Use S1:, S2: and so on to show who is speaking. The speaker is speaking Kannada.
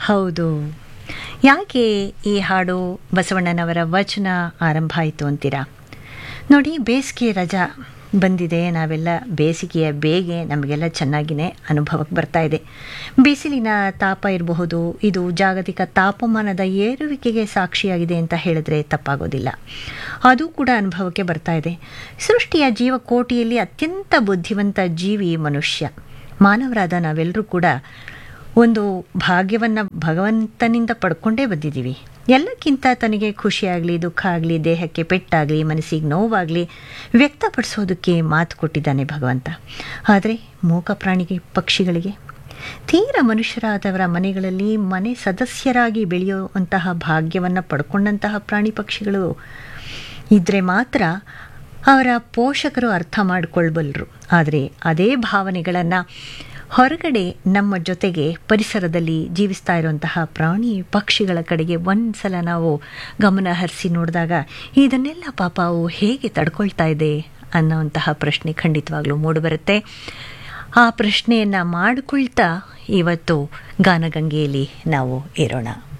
S1: ಹೌದು ಯಾಕೆ ಈ ಹಾಡು ಬಸವಣ್ಣನವರ ವಚನ ಆರಂಭ ಆಯಿತು ಅಂತೀರಾ ನೋಡಿ ಬೇಸಿಗೆ ರಜಾ ಬಂದಿದೆ ನಾವೆಲ್ಲ ಬೇಸಿಗೆಯ ಬೇಗೆ ನಮಗೆಲ್ಲ ಚೆನ್ನಾಗಿನೇ ಅನುಭವಕ್ಕೆ ಬರ್ತಾ ಇದೆ ಬಿಸಿಲಿನ ತಾಪ ಇರಬಹುದು ಇದು ಜಾಗತಿಕ ತಾಪಮಾನದ ಏರುವಿಕೆಗೆ ಸಾಕ್ಷಿಯಾಗಿದೆ ಅಂತ ಹೇಳಿದ್ರೆ ತಪ್ಪಾಗೋದಿಲ್ಲ ಅದು ಕೂಡ ಅನುಭವಕ್ಕೆ ಬರ್ತಾ ಇದೆ ಸೃಷ್ಟಿಯ ಜೀವಕೋಟಿಯಲ್ಲಿ ಅತ್ಯಂತ ಬುದ್ಧಿವಂತ ಜೀವಿ ಮನುಷ್ಯ ಮಾನವರಾದ ನಾವೆಲ್ಲರೂ ಕೂಡ ಒಂದು ಭಾಗ್ಯವನ್ನು ಭಗವಂತನಿಂದ ಪಡ್ಕೊಂಡೇ ಬಂದಿದ್ದೀವಿ ಎಲ್ಲಕ್ಕಿಂತ ತನಗೆ ಖುಷಿಯಾಗಲಿ ದುಃಖ ಆಗಲಿ ದೇಹಕ್ಕೆ ಪೆಟ್ಟಾಗಲಿ ಮನಸ್ಸಿಗೆ ನೋವಾಗಲಿ ವ್ಯಕ್ತಪಡಿಸೋದಕ್ಕೆ ಮಾತು ಕೊಟ್ಟಿದ್ದಾನೆ ಭಗವಂತ ಆದರೆ ಮೂಕ ಪ್ರಾಣಿಗೆ ಪಕ್ಷಿಗಳಿಗೆ ತೀರ ಮನುಷ್ಯರಾದವರ ಮನೆಗಳಲ್ಲಿ ಮನೆ ಸದಸ್ಯರಾಗಿ ಬೆಳೆಯುವಂತಹ ಭಾಗ್ಯವನ್ನು ಪಡ್ಕೊಂಡಂತಹ ಪ್ರಾಣಿ ಪಕ್ಷಿಗಳು ಇದ್ದರೆ ಮಾತ್ರ ಅವರ ಪೋಷಕರು ಅರ್ಥ ಮಾಡಿಕೊಳ್ಬಲ್ಲರು ಆದರೆ ಅದೇ ಭಾವನೆಗಳನ್ನು ಹೊರಗಡೆ ನಮ್ಮ ಜೊತೆಗೆ ಪರಿಸರದಲ್ಲಿ ಜೀವಿಸ್ತಾ ಇರುವಂತಹ ಪ್ರಾಣಿ ಪಕ್ಷಿಗಳ ಕಡೆಗೆ ಒಂದು ಸಲ ನಾವು ಗಮನ ಹರಿಸಿ ನೋಡಿದಾಗ ಇದನ್ನೆಲ್ಲ ಪಾಪ ಅವು ಹೇಗೆ ತಡ್ಕೊಳ್ತಾ ಇದೆ ಅನ್ನೋವಂತಹ ಪ್ರಶ್ನೆ ಖಂಡಿತವಾಗ್ಲೂ ಮೂಡಿಬರುತ್ತೆ ಆ ಪ್ರಶ್ನೆಯನ್ನು ಮಾಡಿಕೊಳ್ತಾ ಇವತ್ತು ಗಾನಗಂಗೆಯಲ್ಲಿ ನಾವು ಇರೋಣ